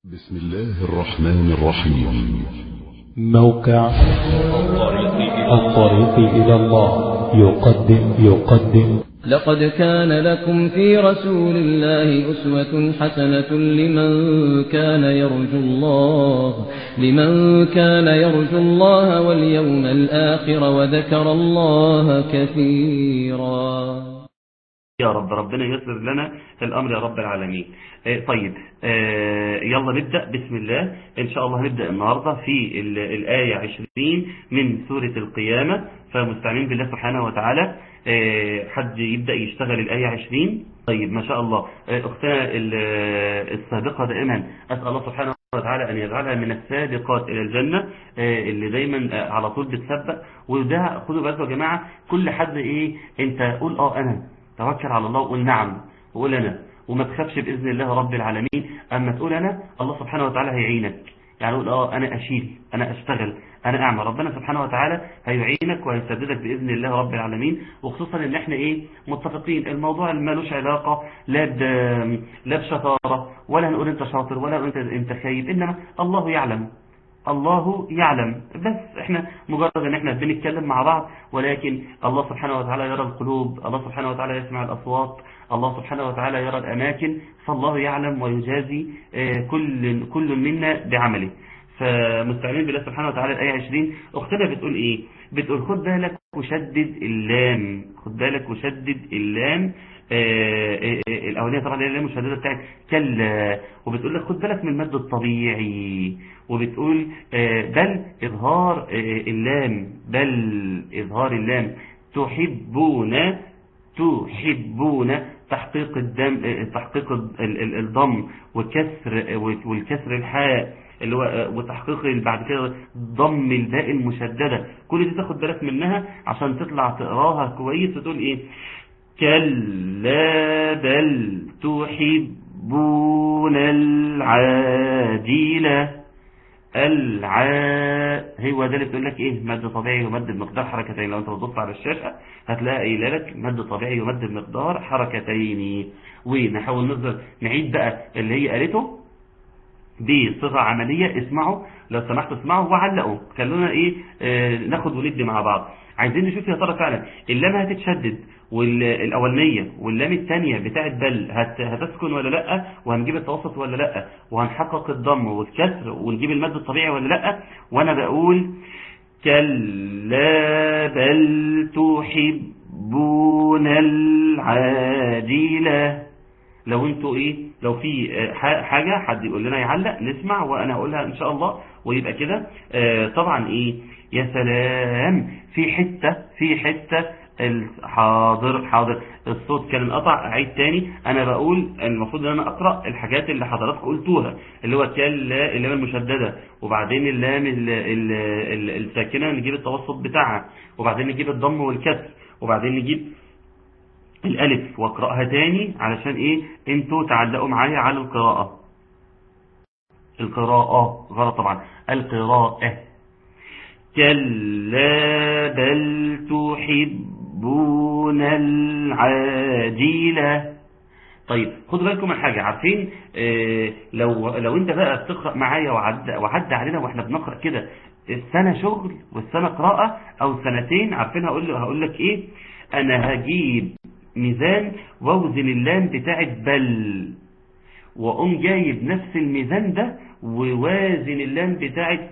بسم الله الرحمن الرحيم موقع الطريق إلى الله يقدم يقدم لقد كان لكم في رسول الله أسوة حسنة لمن كان يرجو الله لمن كان يرجو الله واليوم الآخر وذكر الله كثيرا يا رب ربنا يسر لنا الأمر يا رب العالمين آه، طيب آه، يلا نبدأ بسم الله إن شاء الله نبدأ النهاردة في ال- الآية 20 من سورة القيامة فمستعين بالله سبحانه وتعالى آه، حد يبدأ يشتغل الآية 20 طيب ما شاء الله آه، أختنا ال- آه، السابقة دائما أسأل الله سبحانه وتعالى أن يجعلها من السابقات إلى الجنة آه، اللي دايما آه، على طول بتسبق وده خدوا بالكم يا جماعة كل حد إيه أنت قول أه أنا توكل على الله وقول نعم وقول أنا وما تخافش بإذن الله رب العالمين أما تقول أنا الله سبحانه وتعالى هيعينك يعني قول آه أنا أشيل أنا أشتغل أنا أعمل ربنا سبحانه وتعالى هيعينك وهيسددك بإذن الله رب العالمين وخصوصا إن إحنا إيه متفقين الموضوع اللي مالوش علاقة لا ب لا بشطارة ولا هنقول أنت شاطر ولا هنقول أنت أنت خايب إنما الله يعلم الله يعلم بس احنا مجرد ان احنا بنتكلم مع بعض ولكن الله سبحانه وتعالى يرى القلوب الله سبحانه وتعالى يسمع الأصوات الله سبحانه وتعالى يرى الأماكن فالله يعلم ويجازي آه، كل كل منا بعمله فمستعينين بالله سبحانه وتعالى الآية 20 أختنا بتقول إيه بتقول خد بالك وشدد اللام خد بالك وشدد اللام آه، آه، آه، الأولية طبعا اللي هي اللام المشددة بتاعت كلا وبتقول لك خد بالك من المد الطبيعي وبتقول آه، بل إظهار آه، اللام بل إظهار اللام تحبون تحبون تحقيق الدم آه، تحقيق ال- ال- الضم وكسر والكسر الحاء اللي هو آه، وتحقيق ال- بعد كده ضم الباء المشددة كل دي تاخد بالك منها عشان تطلع تقراها كويس وتقول ايه كلا بل تحبون العاجلة الع هو ده اللي بتقول لك ايه مد طبيعي ومد بمقدار حركتين لو انت بتبص على الشاشه هتلاقي قايله لك مد طبيعي ومد بمقدار حركتين ونحاول نقدر نعيد بقى اللي هي قالته بصيغه عمليه اسمعوا لو سمحتوا اسمعوا وعلقوا خلونا ايه آه ناخد وندي مع بعض عايزين نشوف يا ترى فعلا اللام هتتشدد والاولانيه واللام الثانيه بتاعت بل هت هتسكن ولا لا وهنجيب التوسط ولا لا وهنحقق الضم والكسر ونجيب المد الطبيعي ولا لا وانا بقول كلا بل تحبون العاجله لو انتوا ايه لو في آه، ح- حاجة حد يقول لنا يعلق نسمع وانا اقولها ان شاء الله ويبقى كده آه، طبعا ايه يا سلام في حتة في حتة ال- حاضر حاضر الصوت كان انقطع اعيد تاني انا بقول المفروض ان انا اقرا الحاجات اللي حضراتكم قلتوها اللي هو كلا اللام المشدده وبعدين اللام ال- ال- ال- الساكنه نجيب التوسط بتاعها وبعدين نجيب الضم والكسر وبعدين نجيب الألف واقرأها تاني علشان إيه أنتوا تعلقوا معايا على القراءة القراءة غلط طبعا القراءة كلا بل تحبون العاجلة طيب خدوا بالكم من حاجة عارفين آه لو لو انت بقى بتقرأ معايا وعد وعد علينا واحنا بنقرأ كده السنة شغل والسنة قراءة او سنتين عارفين هقول هقول لك ايه انا هجيب ميزان واوزن اللام بتاعت بل واقوم جايب نفس الميزان ده ووازن اللام بتاعت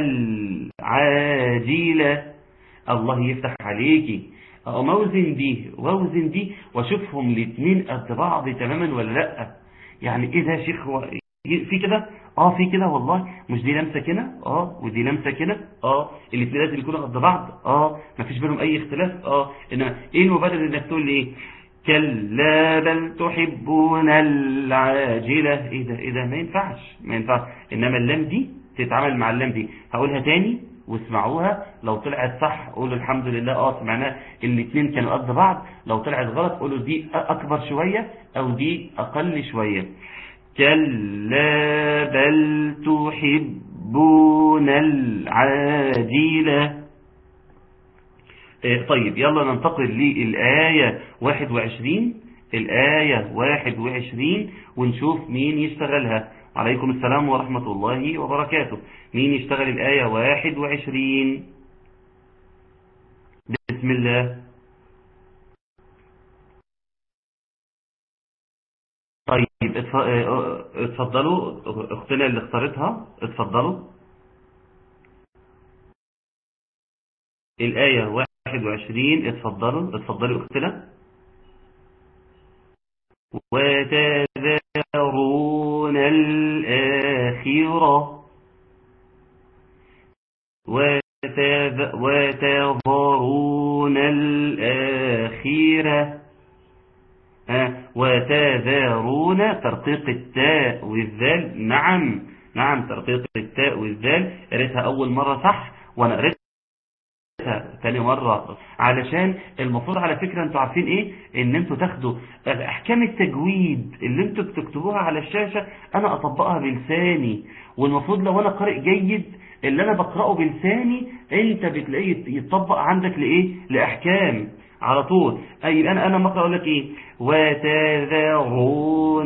العاجلة الله يفتح عليكي اقوم اوزن دي واوزن دي واشوفهم الاثنين قد بعض تماما ولا لا يعني ايه ده يا شيخ هو في كده اه في كده والله مش دي لمسه كده اه ودي لمسه كده اه الاثنين لازم يكونوا قد بعض اه مفيش بينهم اي اختلاف اه انما ايه المبرر انك تقول لي ايه كلا بل تحبون العاجله ايه ده ايه ده ما ينفعش ما ينفعش انما اللام دي تتعامل مع اللام دي هقولها تاني واسمعوها لو طلعت صح قولوا الحمد لله اه سمعناها الاثنين كانوا قد بعض لو طلعت غلط قولوا دي اكبر شويه او دي اقل شويه كلا بل تحبون العاجلة طيب يلا ننتقل للآية 21 الآية 21 ونشوف مين يشتغلها عليكم السلام ورحمة الله وبركاته مين يشتغل الآية 21 بسم الله طيب اتف- اه، اتفضلوا اختنا اللي اختارتها اتفضلوا الآية 21 اتفضلوا اتفضلوا اختنا وتذرون الآخرة وتذ- وتذرون الآخرة ها، وتذرون ترقيق التاء والذال نعم نعم ترقيق التاء والذال قريتها أول مرة صح وأنا قريتها تاني مرة علشان المفروض على فكرة انتوا عارفين ايه ان انتوا تاخدوا احكام التجويد اللي انتوا بتكتبوها على الشاشة انا اطبقها بلساني والمفروض لو انا قارئ جيد اللي انا بقرأه بلساني انت بتلاقيه يتطبق عندك لايه لاحكام على طول اي انا انا مقرأ اقول لك ايه وتذرون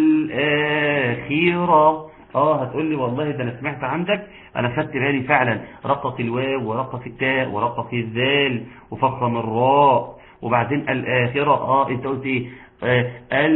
الاخره اه هتقول لي والله ده انا سمعت عندك انا خدت بالي فعلا رقة الواو ورقة التاء ورقة الذال وفخم الراء وبعدين الاخره اه انت قلت ايه آه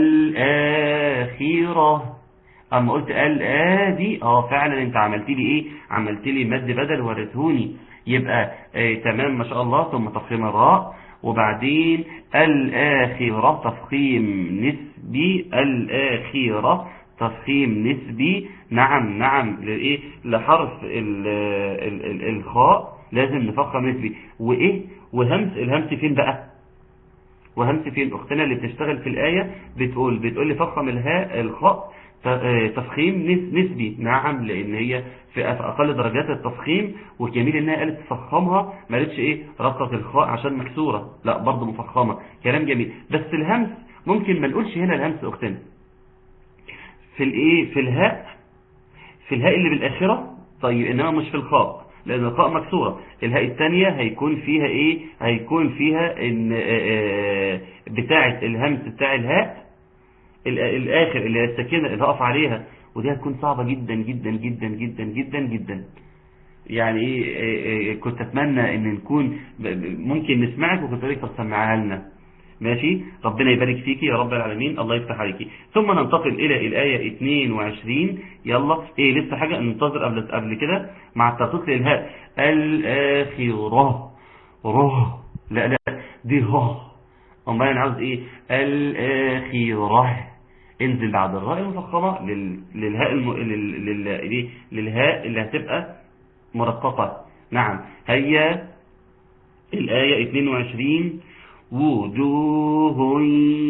الاخره اما قلت الادي اه فعلا انت عملت لي ايه عملت لي مد بدل ورثوني يبقى آه تمام ما شاء الله ثم تفخيم الراء وبعدين الآخرة تفخيم نسبي الآخرة تفخيم نسبي نعم نعم لإيه لحرف ال ال ال الخاء لازم نفخم نسبي وإيه وهمس الهمس فين بقى وهمس فين أختنا اللي بتشتغل في الآية بتقول بتقول لي فخم الهاء الخاء تفخيم نسبي نعم لان هي في اقل درجات التفخيم والجميل انها قالت تفخمها ما قالتش ايه رقة الخاء عشان مكسورة لا برضه مفخمة كلام جميل بس الهمس ممكن ما نقولش هنا الهمس اختنا في الايه في الهاء في الهاء اللي بالاخرة طيب انما مش في الخاء لان الخاء مكسورة الهاء الثانية هيكون فيها ايه هيكون فيها ان بتاعة الهمس بتاع الهاء الاخر اللي هي السكينه اللي هقف عليها ودي هتكون صعبه جدا جدا جدا جدا جدا جدا يعني ايه كنت اتمنى ان نكون ممكن نسمعك وكنت اقول لك طب سمعها لنا ماشي ربنا يبارك فيكي يا رب العالمين الله يفتح عليكي ثم ننتقل الى الايه 22 يلا ايه لسه حاجه ننتظر قبل قبل كده مع الترقيق للهاء الاخره ره لا لا دي ها امال انا عاوز ايه الاخره انزل بعد الراء المفخمه لل... للهاء الم... لل... لل... للهاء اللي هتبقى مرققه نعم هيا الايه 22 وجوه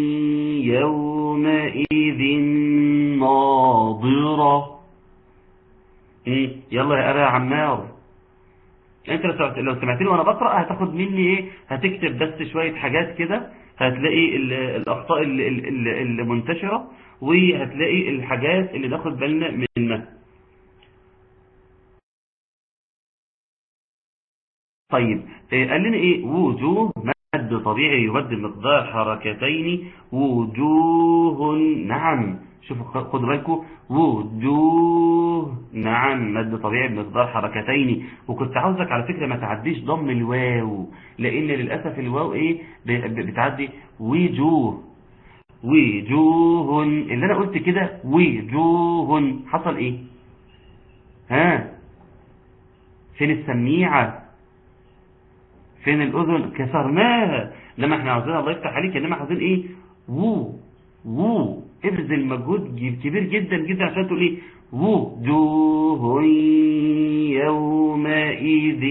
يومئذ ناظره ايه يلا يا ابا عمار انت لو سمعتني وانا بقرا هتاخد مني ايه هتكتب بس شويه حاجات كده هتلاقي الاخطاء اللي منتشره وهتلاقي الحاجات اللي ناخد بالنا منها طيب قال لنا ايه وجوه مد طبيعي يمد مقدار حركتين وجوه نعم شوفوا خدوا بالكم وجوه نعم مد طبيعي بمقدار حركتين وكنت عاوزك على فكرة ما تعديش ضم الواو لان للأسف الواو ايه بتعدي وجوه وجوه اللي انا قلت كده وجوه حصل ايه ها فين السميعة فين الاذن كسرناها لما احنا عاوزين الله يفتح عليك انما عاوزين ايه وو وو ابذل مجهود كبير جدا جدا عشان تقول ايه وجوه يومئذ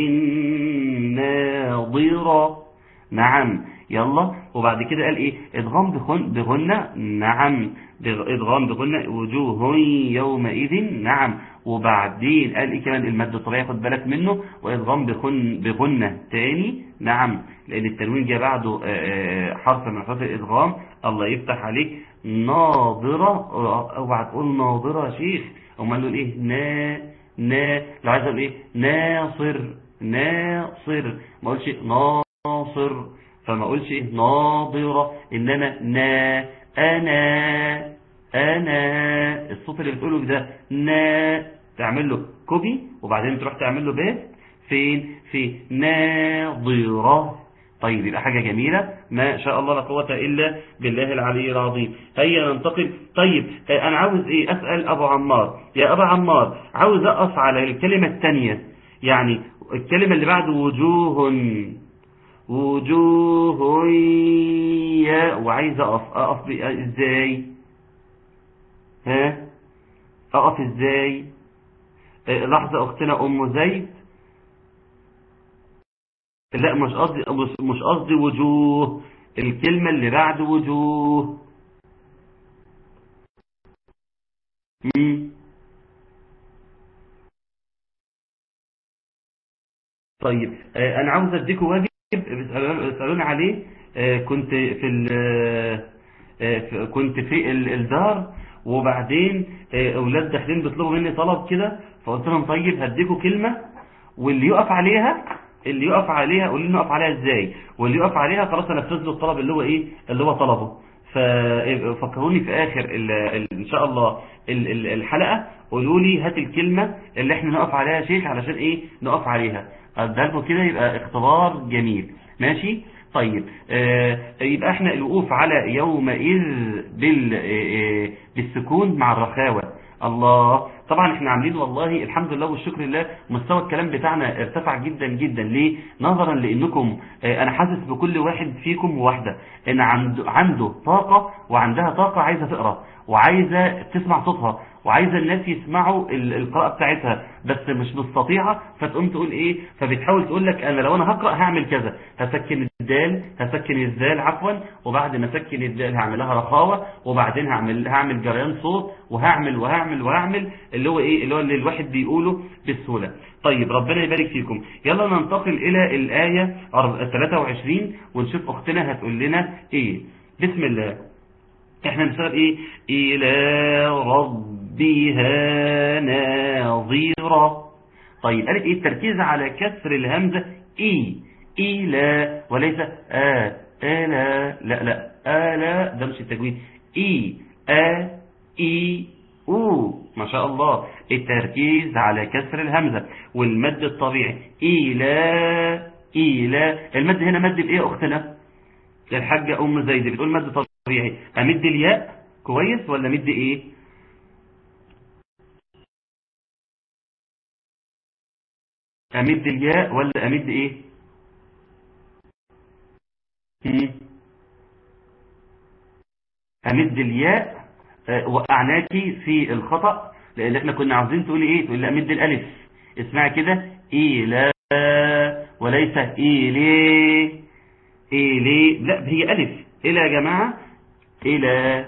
ناظرة نعم يلا وبعد كده قال ايه ادغام بخن بغنة نعم ادغام بغنة وجوه يومئذ نعم وبعدين قال ايه كمان المد الطبيعي خد بالك منه وادغام بخن بغنة تاني نعم لان التنوين جاء بعده حرف من حروف الادغام الله يفتح عليك ناظرة اوعى تقول ناظرة يا شيخ امال نقول ايه نا نا لو عايز اقول ايه ناصر ناصر ما اقولش ناصر فما اقولش ايه ناظرة انما نا انا انا الصوت اللي بتقوله ده نا تعمل له كوبي وبعدين تروح تعمل له بيست فين في ناظرة طيب يبقى حاجة جميلة ما شاء الله لا قوة إلا بالله العلي العظيم هيا ننتقل طيب آه، أنا عاوز إيه أسأل أبو عمار يا أبو عمار عاوز أقف على الكلمة الثانية يعني الكلمة اللي بعد وجوه وجوه يا وعايز أقف أقف بإيه- إزاي ها أقف إزاي آه، لحظة أختنا أم زيد لا مش قصدي مش- مش قصدي وجوه الكلمة اللي بعد وجوه مم. طيب آه، انا عاوز اديكوا واجب بتسألون- بتسالوني عليه آه، كنت في ال- آه، في- كنت في ال- الدار وبعدين آه، اولاد داخلين بيطلبوا مني طلب كده فقلت لهم طيب هديكوا كلمة واللي يقف عليها اللي يقف عليها قولوا لي نقف عليها ازاي واللي يقف عليها خلاص انفذ له الطلب اللي هو ايه اللي هو طلبه ففكروني في اخر ال ال ان شاء الله ال ال الحلقه قولوا لي هات الكلمه اللي احنا نقف عليها يا شيخ علشان ايه نقف عليها اديها لكم كده يبقى اختبار جميل ماشي طيب آه يبقى احنا الوقوف على يومئذ بال آه، آه، بالسكون مع الرخاوه الله طبعا احنا عاملين والله الحمد لله والشكر لله مستوى الكلام بتاعنا ارتفع جدا جدا ليه نظرا لانكم اه، انا حاسس بكل واحد فيكم وواحده ان عنده عنده طاقه وعندها طاقه عايزه تقرا وعايزه تسمع صوتها وعايزه الناس يسمعوا ال- القراءه بتاعتها بس مش مستطيعه فتقوم تقول ايه فبتحاول تقول لك انا لو انا هقرا هعمل كذا هسكن الدال هسكن الذال عفوا وبعد ما اسكن الدال هعمل لها رخاوه وبعدين هعمل هعمل جريان صوت وهعمل وهعمل وهعمل اللي هو ايه اللي هو اللي الواحد بيقوله بسهوله طيب ربنا يبارك فيكم يلا ننتقل الى الايه 23 ونشوف اختنا هتقول لنا ايه بسم الله احنا نشتغل ايه الى ربها ناظرة طيب قالت ايه التركيز على كسر الهمزة اي الى وليس ا الا لا لا الا ده مش التجويد اي ا اي او ما شاء الله التركيز على كسر الهمزة والمد الطبيعي الى الى المد هنا مد بايه يا اختنا الحاجة ام زيد بتقول مد طبيعي امد الياء كويس ولا مد ايه امد الياء ولا امد ايه هم؟ امد الياء آه، وقعناكي في الخطأ لان احنا كنا عاوزين تقولي ايه تقولي امد الالف اسمعي كده ايه لا وليس ايه ليه ايه ليه لا هي الف الى يا جماعة الى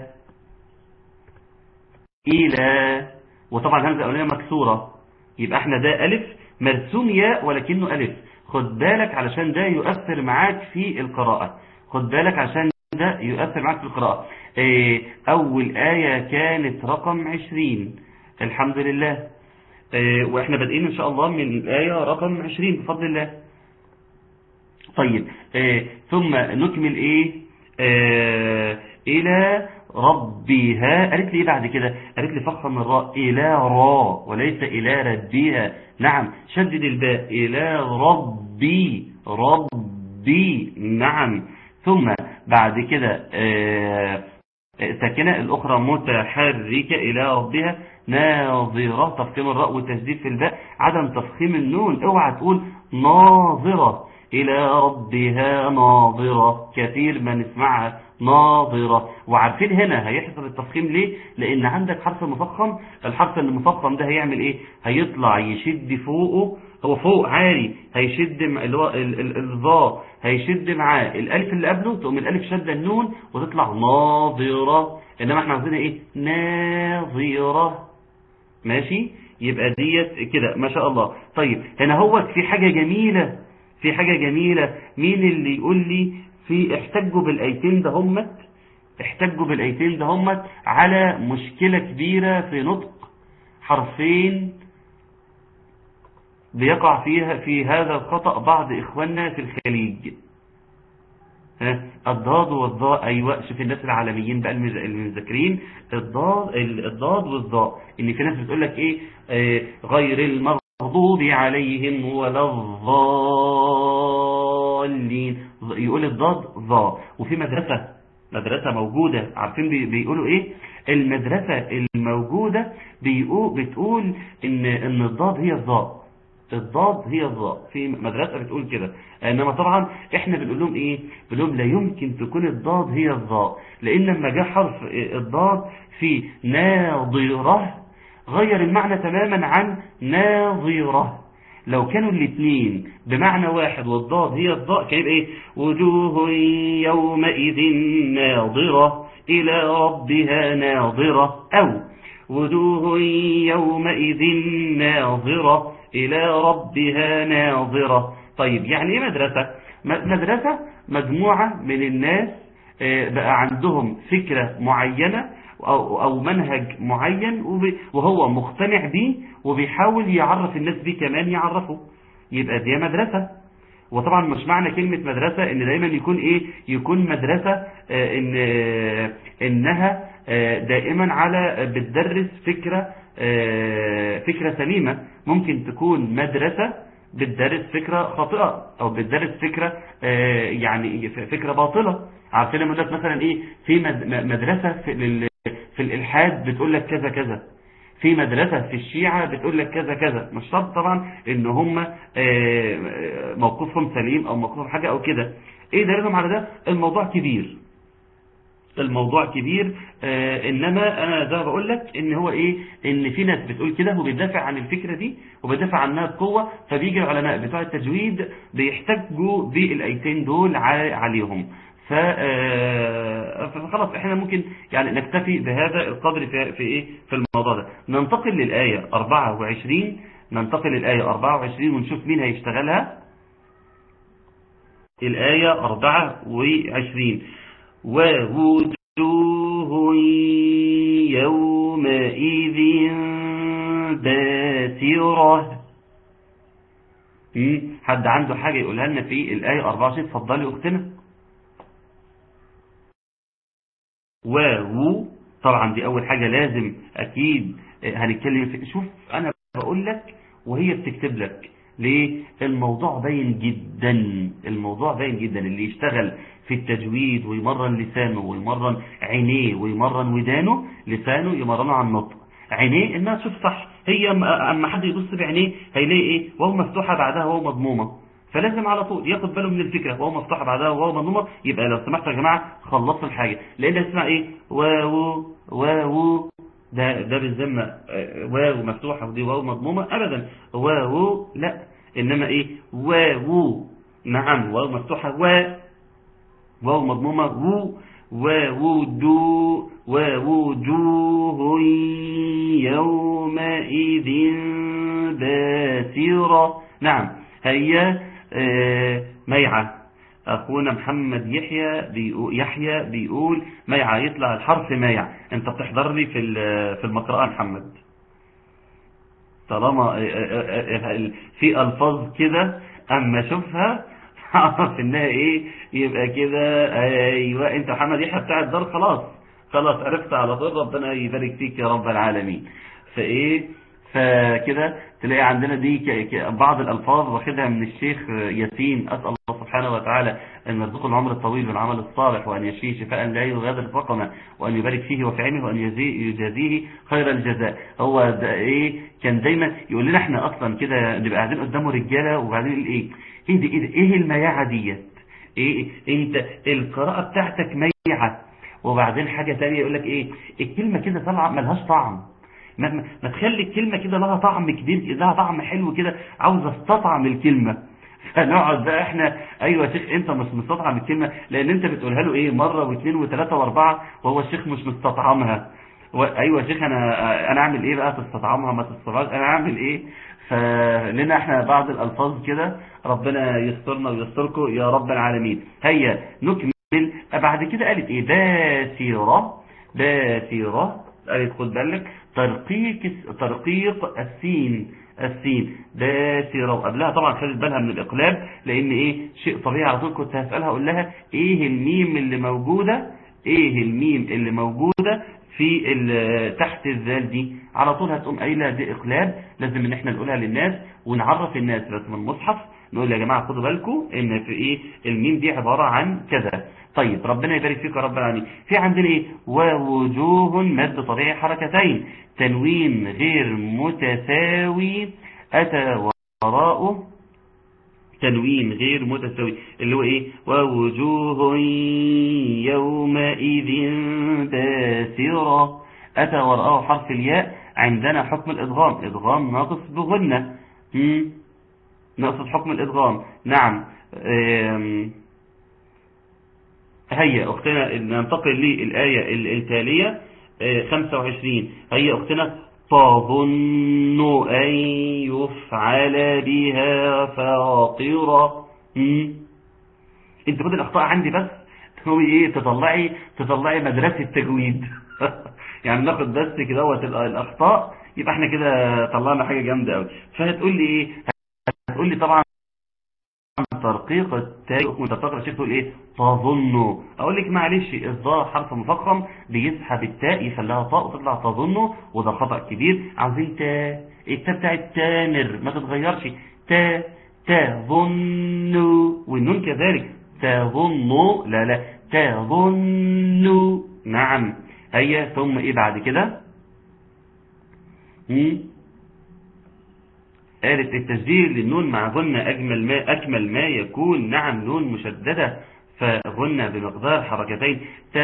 الى وطبعا الهمزه الاولانيه مكسوره يبقى احنا ده الف مرسوم ياء ولكنه الف خد بالك علشان ده يؤثر معاك في القراءه خد بالك عشان ده يؤثر معاك في القراءه إيه اول ايه كانت رقم 20 الحمد لله إيه واحنا بادئين ان شاء الله من الايه رقم 20 بفضل الله طيب آه ثم نكمل ايه آه الى ربها قالت لي ايه بعد كده قالت لي فخم الراء الى را وليس الى ربها نعم شدد الباء الى ربي ربي نعم ثم بعد كده آه ساكنة الأخرى متحركة إلى ربها ناظرة تفخيم الراء والتشديد في الباء عدم تفخيم النون اوعى تقول ناظرة إلى ربها ناظرة كثير ما نسمعها ناظرة وعارفين هنا هيحصل التفخيم ليه لأن عندك حرف مفخم الحرف المفخم ده هيعمل إيه هيطلع يشد فوقه هو فوق عالي هيشد م- اللي هو ال- ال- الظا هيشد معاه الالف اللي قبله تقوم الالف شده النون وتطلع ناظره انما احنا عاوزينها ايه ناظره ماشي يبقى ديت كده ما شاء الله طيب هنا هو في حاجه جميله في حاجه جميله مين اللي يقول لي في احتجوا بالايتين ده همت احتجوا بالايتين ده همت على مشكله كبيره في نطق حرفين بيقع فيها في هذا الخطأ بعض إخواننا في الخليج ها الضاد والضاء ايوه شوف الناس العالميين بقى المز- المذاكرين الضاد ال- الضاد والضاء ان في ناس بتقول لك ايه آه غير المغضوب عليهم ولا الضالين يقول الضاد ضاء وفي مدرسة مدرسة موجودة عارفين بي- بيقولوا ايه المدرسة الموجودة بيقول بتقول ان ان الضاد هي الضاء الضاد هي الضاء في مدرسة بتقول كده انما طبعا احنا بنقول لهم ايه بنقول لهم لا يمكن تكون الضاد هي الضاء لان لما جاء حرف الضاد في ناظرة غير المعنى تماما عن ناظرة لو كانوا الاثنين بمعنى واحد والضاد هي الضاء كان يبقى ايه وجوه يومئذ ناظرة إلى ربها ناظرة أو وجوه يومئذ ناظرة إلى ربها ناظرة طيب يعني ايه مدرسة م- مدرسة مجموعة من الناس آه، بقى عندهم فكرة معينة أو, أو منهج معين وب- وهو مقتنع بيه وبيحاول يعرف الناس بيه كمان يعرفه يبقى دي مدرسة وطبعا مش معنى كلمة مدرسة ان دايما يكون ايه يكون مدرسة آه، ان آه، انها آه، دائما على بتدرس فكرة آه، فكرة سليمة ممكن تكون مدرسة بتدرس فكرة خاطئة او بتدرس فكرة آه، يعني فكرة باطلة عارفين لما يقول لك مثلا ايه في مد- مدرسة في لل- في الالحاد بتقول لك كذا كذا في مدرسة في الشيعة بتقول لك كذا كذا مش شرط طبعا ان هم آه، آه، موقفهم سليم او موقفهم حاجة او كده ايه دليلهم على ده الموضوع كبير الموضوع كبير آه انما انا زي ما بقول لك ان هو ايه ان في ناس بتقول كده وبيدافع عن الفكرة دي وبيدافع عنها بقوة فبيجي العلماء بتوع التجويد بيحتجوا بالايتين دول ع- عليهم ف- آه، فخلاص احنا ممكن يعني نكتفي بهذا القدر في, في ايه في الموضوع ده ننتقل للآية 24 ننتقل للآية 24 ونشوف مين هيشتغلها الآية 24 ووجوه يومئذ باسرة مم. حد عنده حاجة يقولها لنا في الآية 24 اتفضلي أختنا واو طبعا دي أول حاجة لازم أكيد هنتكلم في شوف أنا بقول لك وهي بتكتب لك ليه الموضوع باين جدا الموضوع باين جدا اللي يشتغل في التجويد ويمرن لسانه ويمرن عينيه ويمرن ودانه لسانه يمرنه على النطق عينيه انها تشوف صح هي أما- اما حد يبص بعينيه هيلاقي ايه وهو مفتوحه بعدها وهو مضمومه فلازم على طول ياخد باله من الفكره وهو مفتوحه بعدها وهو مضمومه يبقى لو سمحتوا يا جماعه خلصوا الحاجه لان اسمع ايه واو واو ده ده بالذمه آه، واو مفتوحه ودي واو مضمومه ابدا واو لا انما ايه واو نعم واو مفتوحه و واو مضمومه و وودو ووجوه يومئذ باسرة نعم هيا آه، ميعة أخونا محمد يحيى بيقول يحيى بيقول ميعة يطلع الحرف ميع أنت بتحضر لي في ال- في المقرأة محمد طالما آه، آه، آه، آه، في ألفاظ كده أما أشوفها أعرف إنها إيه يبقى كده أيوة أنت محمد يحيى بتاع الدار خلاص خلاص عرفت على طول ربنا يبارك فيك يا رب العالمين فإيه فكده تلاقي عندنا دي ك- ك- بعض الألفاظ واخدها من الشيخ ياسين أسأل الله سبحانه وتعالى أن يرزقه العمر الطويل والعمل الصالح وأن يشفيه شفاء لا يغادر سقما وأن يبارك فيه وفي علمه وأن يجزي- يجازيه خير الجزاء هو ده إيه كان دايما يقول لنا احنا أصلا كده نبقى قاعدين قدامه رجالة وبعدين يقول إيه إيه دي إيه, دي إيه المياعة ديت إيه أنت القراءة بتاعتك ميعة وبعدين حاجة تانية يقول لك إيه الكلمة كده طالعة ملهاش طعم ما, ما- ما تخلي الكلمة كده لها طعم كبير لها طعم حلو كده عاوز استطعم الكلمة فنقعد بقى احنا ايوه يا شيخ انت مش مستطعم الكلمة لان انت بتقولها له ايه مرة واثنين وثلاثة واربعة وهو الشيخ مش مستطعمها و- ايوه يا شيخ انا انا اعمل ايه بقى تستطعمها ما تستطعمش انا اعمل ايه فلنا احنا بعض الالفاظ كده ربنا يسترنا ويستركم يا رب العالمين هيا نكمل بعد كده قالت ايه باسرة باسرة قالت خد بالك ترقيق ترقيق السين السين باسرة وقبلها طبعا خدت بالها من الإقلاب لأن إيه شيء طبيعي على طول كنت هسألها أقول لها إيه الميم اللي موجودة إيه الميم اللي موجودة في ال- تحت الذال دي على طول هتقوم قايله دي إقلاب لازم إن إحنا نقولها للناس ونعرف الناس رسم المصحف نقول يا جماعة خدوا بالكم إن في إيه الميم دي عبارة عن كذا طيب ربنا يبارك فيك يا رب العالمين في عندنا ايه ووجوه مد طبيعي حركتين تنوين غير متساوي اتى وراءه تنوين غير متساوي اللي هو ايه ووجوه يومئذ باسرة اتى وراءه حرف الياء عندنا حكم الادغام ادغام ناقص بغنة مم. نقصد حكم الادغام نعم آم. هيا أختنا ننتقل للآية ال- التالية آه، 25 هيا أختنا تظن أن يفعل بها فاقرة مم. انت خد الأخطاء عندي بس هو ايه تطلعي تطلعي مدرسة تجويد يعني ناخد بس كده وقت الأخطاء يبقى احنا كده طلعنا حاجة جامدة قوي فهتقول لي ايه هتقول لي طبعا ترقيق التاء وانت بتقرا شيء تقول ايه تظن اقول لك معلش الظاء حرف مفخم بيسحب التاء يخليها طاء وتطلع تظن وده خطا كبير عاوزين تاء التاء بتاعت تامر ما تتغيرش تاء تظن والنون كذلك تظن لا لا تظن نعم هيا ثم ايه بعد كده مم. قالت التسجيل للنون مع غنة أجمل ما أكمل ما يكون نعم نون مشددة فغنة بمقدار حركتين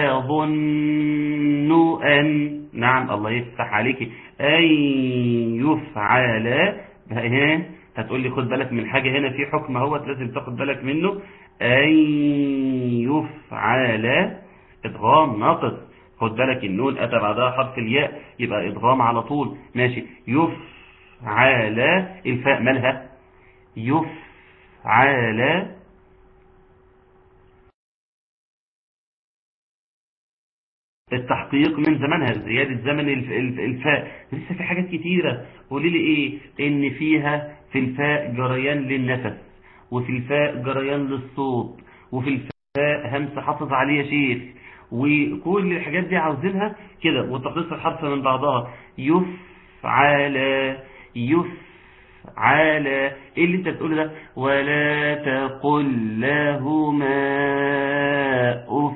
تظن أن نعم الله يفتح عليك أن يفعل ها هتقول لي خد بالك من حاجة هنا في حكم اهوت لازم تاخد بالك منه أن يفعل إدغام ناقص خد بالك النون أتى بعدها حرف الياء يبقى إدغام على طول ماشي يفعل على الفاء مالها يفعل التحقيق من زمنها زيادة زمن الف- الف- الفاء لسه في حاجات كتيرة قولي لي ايه ان فيها في الفاء جريان للنفس وفي الفاء جريان للصوت وفي الفاء همس حافظ عليه يا شيخ وكل الحاجات دي عاوزينها كده وتخليص الحرف من بعضها يفعل يفعل ايه اللي انت بتقوله ده ولا تقل لهما اف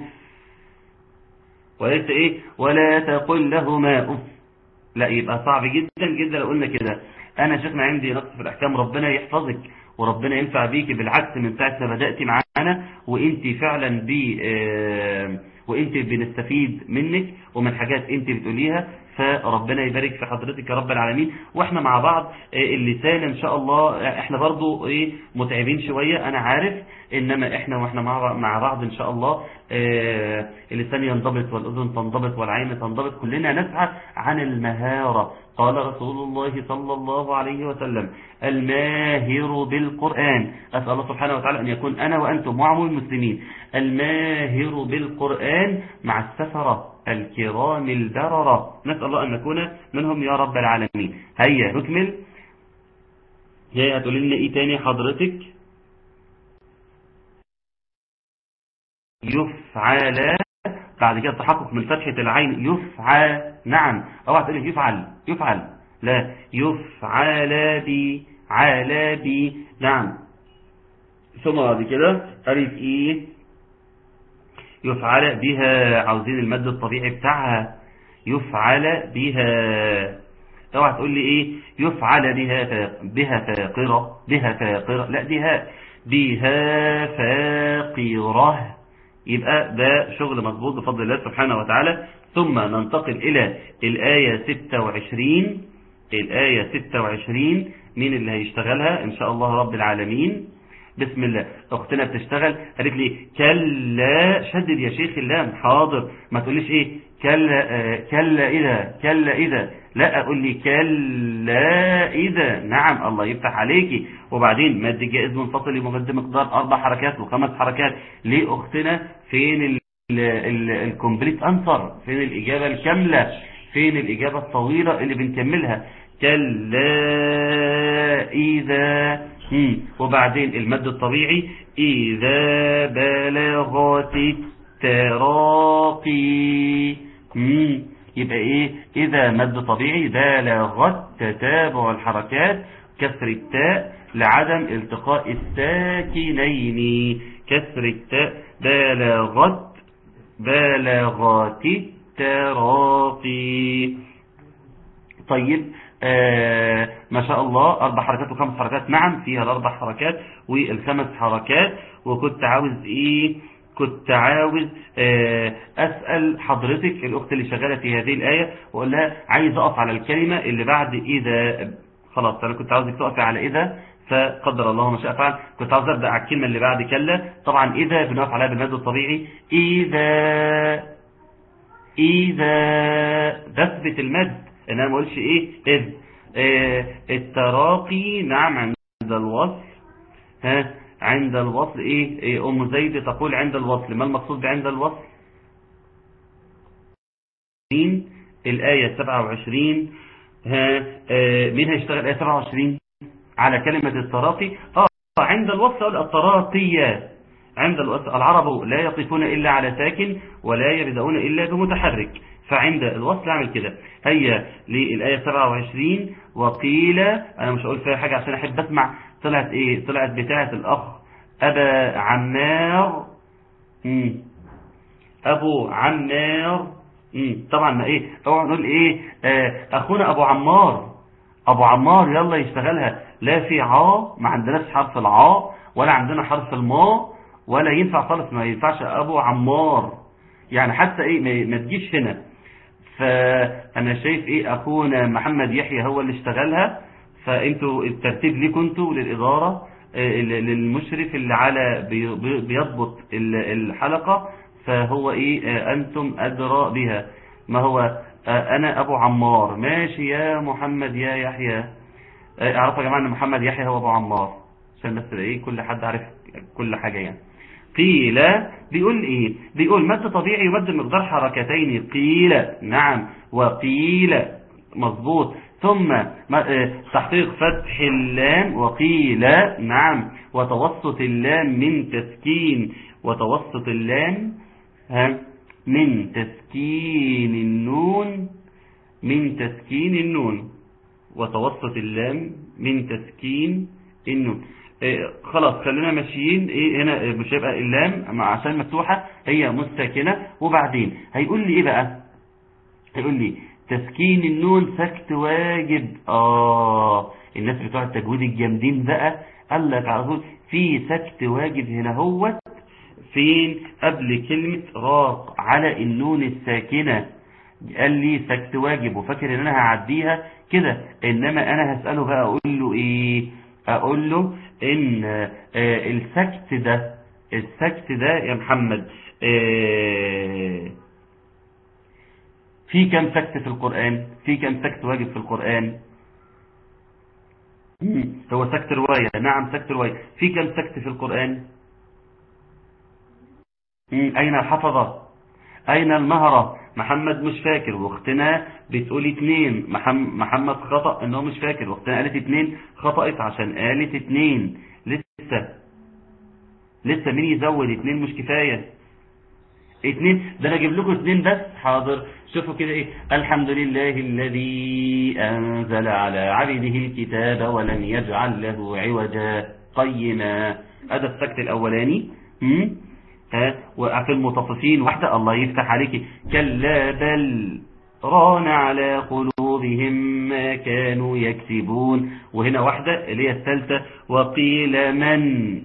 وليس ايه ولا تقل لهما اف لا يبقى صعب جدا جدا لو قلنا كده انا شيخنا عندي نقص في الاحكام ربنا يحفظك وربنا ينفع بيك بالعكس من ساعه ما بداتي معانا وانت فعلا ب آه، وانت بنستفيد منك ومن حاجات انت بتقوليها فربنا يبارك في حضرتك يا رب العالمين واحنا مع بعض آه، اللسان ان شاء الله آه، احنا برضو ايه متعبين شويه انا عارف انما احنا واحنا مع مع بعض ان شاء الله آه، اللسان ينضبط والاذن تنضبط والعين تنضبط كلنا نسعى عن المهاره قال رسول الله صلى الله عليه وسلم الماهر بالقرآن أسأل الله سبحانه وتعالى أن يكون أنا وأنتم وعمو المسلمين الماهر بالقرآن مع السفرة الكرام البررة نسأل الله أن نكون منهم يا رب العالمين هيا نكمل هيا هتقول لنا إيه تاني حضرتك يفعل بعد كده التحقق من فتحة العين يفعل نعم اوعى تقول يفعل يفعل لا يفعل بي على بي نعم ثم بعد كده ألف إيه يفعل بها عاوزين المد الطبيعي بتاعها يفعل بها اوعى تقول لي ايه يفعل بها فا- بها فاقرة بها فاقرة لا دي هاء بها فاقرة يبقى ده شغل مظبوط بفضل الله سبحانه وتعالى ثم ننتقل إلى الآية 26 الآية 26 مين اللي هيشتغلها إن شاء الله رب العالمين بسم الله أختنا بتشتغل قالت لي كلا شدد يا شيخ اللام حاضر ما تقوليش إيه كلا آه كلا إذا كلا إذا لا أقول لي كلا إذا نعم الله يفتح عليكي وبعدين مد جائز منفصل لممد مقدار أربع حركات وخمس حركات ليه أختنا فين ال الكومبليت أنسر فين الإجابة الكاملة فين الإجابة الطويلة اللي بنكملها كلا إذا مم. وبعدين المد الطبيعي إذا بلغت التراقي مم. يبقى إيه إذا مد طبيعي بلغت تتابع الحركات كسر التاء لعدم التقاء الساكنين كسر التاء بلغت بلغت التراقي طيب آه ما شاء الله أربع حركات وخمس حركات نعم فيها الأربع حركات والخمس حركات وكنت عاوز إيه كنت عاوز آه أسأل حضرتك الأخت اللي شغالة في هذه الآية وأقول لها عايز أقف على الكلمة اللي بعد إذا خلاص أنا كنت عاوزك تقفي على إذا فقدر الله ما شاء فعل كنت عاوز أبدأ على الكلمة اللي بعد كلا طبعا إذا بنقف عليها بالمد الطبيعي إذا إذا بثبت المد إن أنا ما أقولش إيه إذ آه التراقي نعم عند الوصل ها عند الوصل إيه, إيه أم زيد تقول عند الوصل ما المقصود بعند الوصل الآية 27 ها آه مين هيشتغل آية 27 على كلمة التراقي آه عند الوصل التراقية عند الوصل العرب لا يقفون إلا على ساكن ولا يبدأون إلا بمتحرك فعند الوصل اعمل كده هيا للآية 27 وقيل أنا مش هقول فيها حاجة عشان أحب أسمع طلعت إيه طلعت بتاعة الأخ أبا عمار مم. أبو عمار مم. طبعا ما إيه اوعى نقول إيه آه أخونا أبو عمار أبو عمار يلا يشتغلها لا في عا ما عندناش حرف العا ولا عندنا حرف الما ولا ينفع خالص ما ينفعش أبو عمار يعني حتى إيه ما تجيش هنا فأنا شايف إيه أخونا محمد يحيى هو اللي اشتغلها فأنتوا الترتيب ليكم انتوا للإدارة للمشرف اللي على بيضبط الحلقة فهو إيه أنتم أدرى بها ما هو أنا أبو عمار ماشي يا محمد يا يحيى اعرفوا يا جماعة أن محمد يحيى هو أبو عمار عشان بس إيه كل حد عارف كل حاجة يعني قيل بيقول ايه بيقول مد طبيعي يمد مقدار حركتين قيل نعم وقيل مظبوط ثم تحقيق فتح اللام وقيل نعم وتوسط اللام من تسكين وتوسط اللام ها من تسكين النون من تسكين النون وتوسط اللام من تسكين النون إيه خلاص خلينا ماشيين ايه هنا مش هيبقى اللام عشان مفتوحة هي مستكنة وبعدين هيقول لي ايه بقى هيقول لي تسكين النون سكت واجب اه الناس بتوع التجويد الجامدين بقى قال لك على طول في سكت واجب هنا هو فين قبل كلمة راق على النون الساكنة قال لي سكت واجب وفاكر ان انا هعديها كده انما انا هسأله بقى اقول له ايه اقول له ان آه السكت ده السكت ده يا محمد آه في كم سكت في القرآن في كم سكت واجب في القرآن هو سكت رواية نعم سكت رواية في كم سكت في القرآن أين الحفظة أين المهرة محمد مش فاكر واختنا بتقول اتنين محمد خطأ انه مش فاكر واختنا قالت اتنين خطأت عشان قالت اتنين لسه لسه مين يزود اتنين مش كفاية اتنين ده انا اجيب لكم اتنين بس حاضر شوفوا كده ايه الحمد لله الذي انزل على عبده الكتاب ولم يجعل له عوجا قيما هذا السكت الاولاني هم؟ ها وفي المطففين واحدة الله يفتح عليك كلا بل ران على قلوبهم ما كانوا يكسبون وهنا واحدة اللي هي الثالثة وقيل من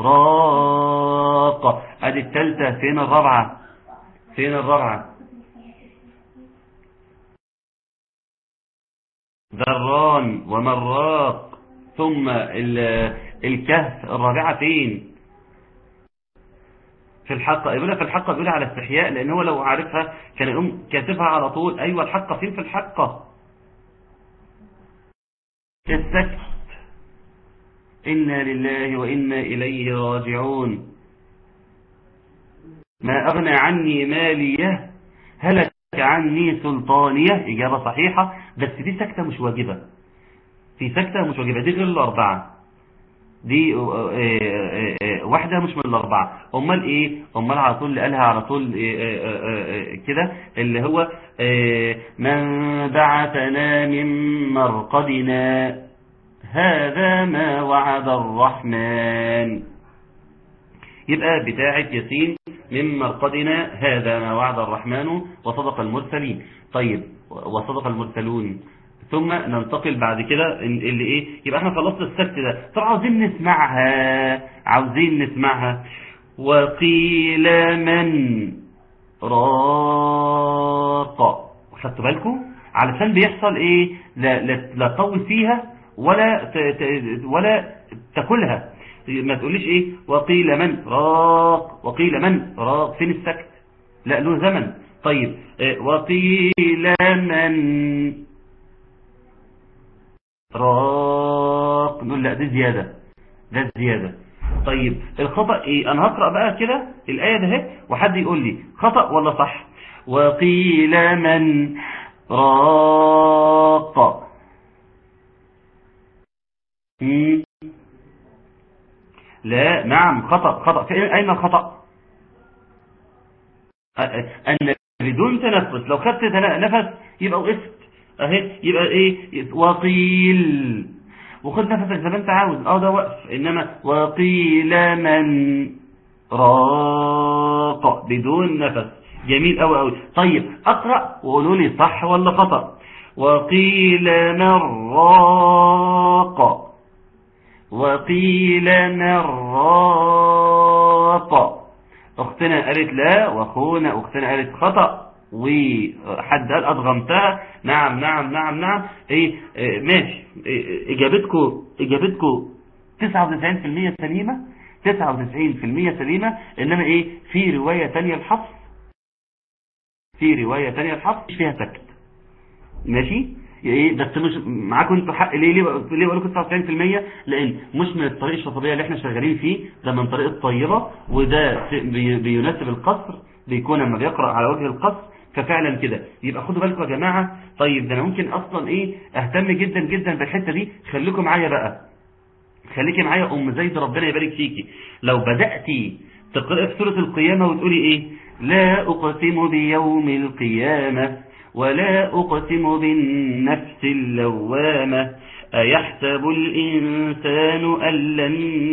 راق ادي الثالثة فين الرابعة فين الرابعة ذران ومراق ثم الكهف الرابعة فين في الحقة يقولها في الحقة بيقولها على استحياء لأن هو لو عارفها كان يقوم كاتبها على طول أيوة الحقة فين في الحقة السكت إنا لله وإنا إليه راجعون ما أغنى عني ماليه هلك عني سلطانية إجابة صحيحة بس دي سكتة مش واجبة في سكتة مش واجبة دي غير الأربعة دي آه، آه، آه، واحدة مش من الأربعة أمال إيه أمال على طول اللي قالها على طول آه، آه، آه، آه، كده اللي هو آه، من بعثنا من مرقدنا هذا ما وعد الرحمن يبقى بتاعة ياسين من مرقدنا هذا ما وعد الرحمن وصدق المرسلين طيب وصدق المرسلون ثم ننتقل بعد كده اللي ايه يبقى احنا خلصنا السبت ده طب عاوزين نسمعها عاوزين نسمعها وقيل من راق خدتوا بالكم علشان بيحصل ايه لا لا, لا تطول فيها ولا ت ت ولا تاكلها ما تقوليش ايه وقيل من راق وقيل من راق فين السكت لا له زمن طيب إيه، وقيل من راق نقول لا دي زيادة ده زيادة طيب الخطأ ايه انا هقرأ بقى كده الآية ده اهي وحد يقول لي خطأ ولا صح وقيل من راق مم. لا نعم خطأ خطأ في أين الخطأ أ- أ- أن بدون تنفس لو خدت تنا- نفس يبقى وقفت اهي يبقى ايه وقيل وخد نفسك زي ما انت عاوز اه ده وقف انما وقيل من راق بدون نفس جميل قوي قوي طيب اقرا وقولوا لي صح ولا خطا وقيل من راق وقيل من راق اختنا قالت لا واخونا اختنا قالت خطأ وحد قال ادغمتها نعم نعم نعم نعم ايه إيه، ماشي إيه، اجابتكم اجابتكم 99% سليمة 99% سليمة انما ايه في رواية تانية الحفص في رواية تانية الحفص مش فيها سكت ماشي ايه بس مش معاكم انتوا حق ليه ليه بقى- ليه بقول لكم 99% لان مش من الطريق الشطبيه اللي احنا شغالين فيه ده من طريق الطيبه وده بي- بيناسب القصر بيكون لما بيقرا على وجه القصر ففعلا كده يبقى خدوا بالكم يا جماعه طيب ده انا ممكن اصلا ايه اهتم جدا جدا بالحته دي خليكم معايا بقى خليكي معايا ام زيد ربنا يبارك فيكي لو بداتي تقراي في سوره القيامه وتقولي ايه لا اقسم بيوم القيامه ولا اقسم بالنفس اللوامه ايحسب الانسان ان لن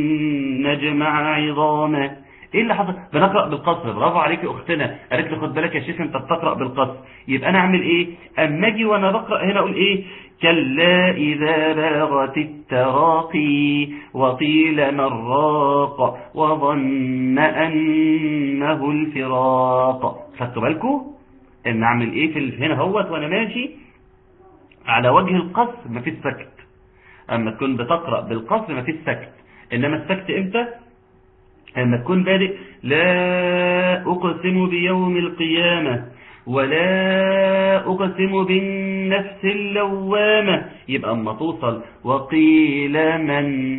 نجمع عظامه ايه اللي حصل بنقرا بالقصر برافو عليكي اختنا قالت لي خد بالك يا شيخ انت بتقرا بالقصر يبقى انا اعمل ايه اما اجي وانا بقرا هنا اقول ايه كلا اذا بلغت التراقي وقيل من راق وظن انه الفراق خدتوا بالكم ان اعمل ايه في ال- هنا هوت وانا ماشي على وجه القصر مفيش سكت اما تكون بتقرا بالقصر مفيش سكت انما السكت امتى لما تكون بادئ لا أقسم بيوم القيامة ولا أقسم بالنفس اللوامة يبقى أما توصل وقيل من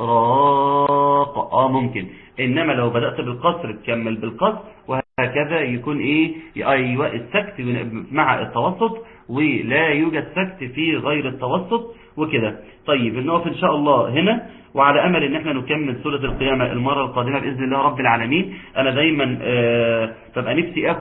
راق آه ممكن إنما لو بدأت بالقصر تكمل بالقصر وهكذا يكون إيه أيوة السكت مع التوسط ولا يوجد سكت في غير التوسط وكده طيب نقف إن شاء الله هنا وعلى أمل إن احنا نكمل سورة القيامة المرة القادمة بإذن الله رب العالمين أنا دايما آه ببقى نفسي أخد